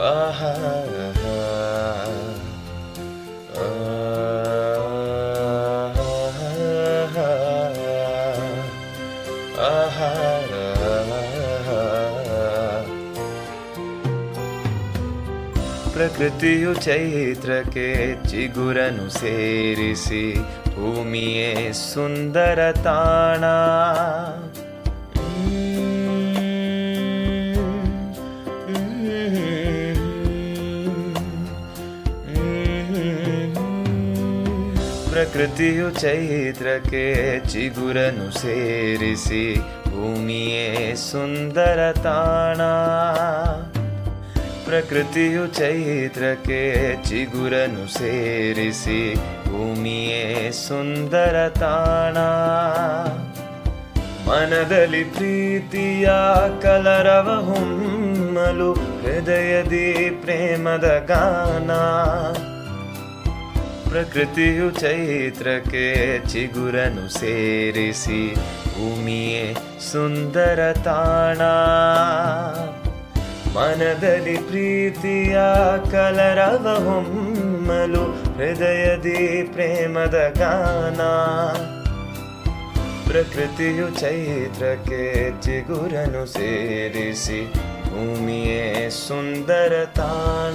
ಆಹಾ ಪ್ರಕೃತಿಯು ಚೈತ್ರಕ್ಕೆ ಚಿಗುರನು ಸೇರಿಸಿ ಭೂಮಿಯೇ ಸುಂದರ ತಾಣ ಪ್ರಕೃತಿಯು ಚೈತ್ರಕ್ಕೆ ಚಿಗುರನು ಸೇರಿಸಿ ಭೂಮಿಯೇ ಸುಂದರ ತಾಣ ಪ್ರಕೃತಿಯು ಚೈತ್ರಕ್ಕೆ ಚಿಗುರನು ಸೇರಿಸಿ ಭೂಮಿಯೇ ಸುಂದರ ತಾಣ ಮನದಲ್ಲಿ ಪ್ರೀತಿಯ ಕಲರವ ಹೊಮ್ಮಲು ಹೃದಯದಿ ಪ್ರೇಮದ ಗಾನ ಪ್ರಕೃತಿಯು ಚೈತ್ರಕ್ಕೆ ಚಿಗುರನು ಸೇರಿಸಿ ಭೂಮಿಯೇ ಸುಂದರ ತಾಣ ಮನದಲ್ಲಿ ಪ್ರೀತಿಯ ಕಲರವ ಹೊಮ್ಮಲು ಹೃದಯದಿ ಪ್ರೇಮದ ಗಾನ ಪ್ರಕೃತಿಯು ಚೈತ್ರಕ್ಕೆ ಚಿಗುರನು ಸೇರಿಸಿ ಭೂಮಿಯೇ ಸುಂದರ ತಾಣ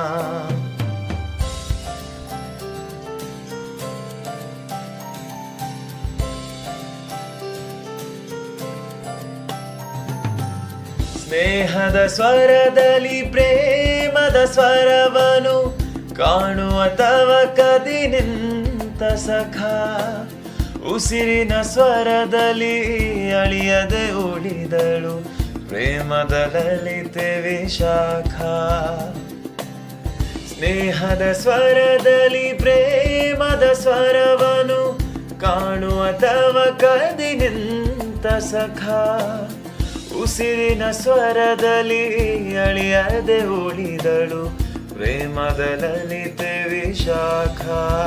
ಸ್ನೇಹದ ಸ್ವರದಲ್ಲಿ ಪ್ರೇಮದ ಸ್ವರವನು ಕಾಣುವ ತವಕದಿ ನಿಂತ ಸಖ ಉಸಿರಿನ ಸ್ವರದಲ್ಲಿ ಅಳಿಯದೆ ಉಳಿದಳು ಪ್ರೇಮದ ಲಲಿತೆ ವಿಶಾಖ ಸ್ನೇಹದ ಸ್ವರದಲ್ಲಿ ಪ್ರೇಮದ ಸ್ವರವನು ಕಾಣುವ ತವಕದಿ ನಿಂತ ಸಖ ಉಸಿರಿನ ಸ್ವರದಲ್ಲಿ ಅಳಿಯದೆ ಉಳಿದಳು ಪ್ರೇಮದ ಲಲಿತೆ ವಿಶಾಖ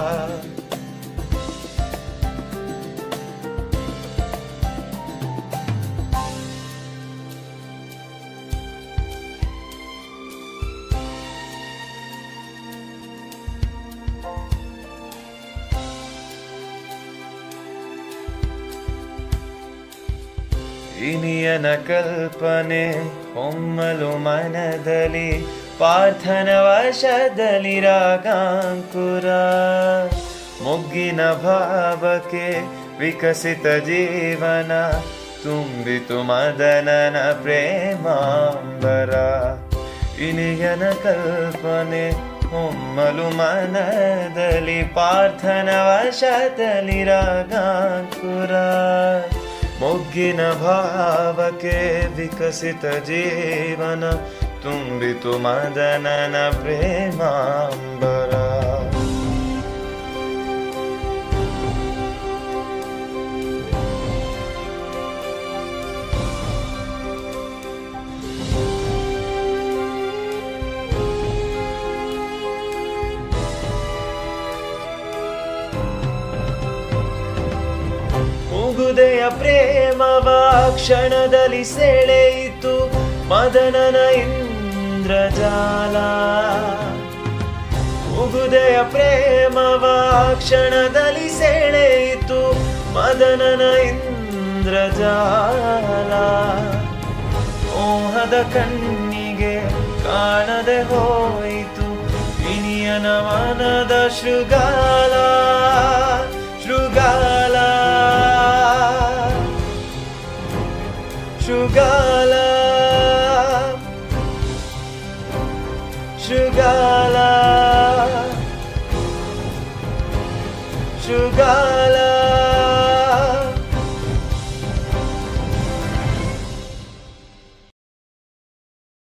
ಇನಿಯನ ಕಲ್ಪನೆ ಹೊಮ್ಮಲು ಮನದಲ್ಲಿ ಪಾರ್ಥನ ವಶದಲ್ಲಿ ರಾಗಾಂಕುರ ಮೊಗ್ಗಿನ ಭಾವಕ್ಕೆ ವಿಕಸಿತ ಜೀವನ ತುಂಬಿತು ಮದನನ ಪ್ರೇಮಾಂಬರ ಇನಿಯನ ಕಲ್ಪನೆ ಹೊಮ್ಮಲು ಮನದಲ್ಲಿ ಪಾರ್ಥನ ವಶದಲ್ಲಿ ರಾಗಾಂಕುರ ಮೊಗ್ಗಿನ ಭಾವಕ್ಕೆ ವಿಕಸಿತ ಜೀವನ ತುಂಬಿತು ಮದನನ ಪ್ರೇಮಾಂಬರ ಮುಗುದೆಯ ಪ್ರೇಮವ ಕ್ಷಣದಲ್ಲಿ ಸೆಳೆಯಿತು ಮದನನ ಇಂದ್ರಜಾಲ ಮುಗುದೆಯ ಪ್ರೇಮವ ಕ್ಷಣದಲ್ಲಿ ಸೆಳೆಯಿತು ಮದನನ ಇಂದ್ರಜಾಲ ಮೋಹದ ಕಣ್ಣಿಗೆ ಕಾಣದೆ ಹೋಯಿತು ಇನಿಯನ ಮನದ ಶೃಗಾಲ ಶೃಗಾಲ ಶೃಗಾಲ ಶೃಗಾಲ ಶೃಗಾಲ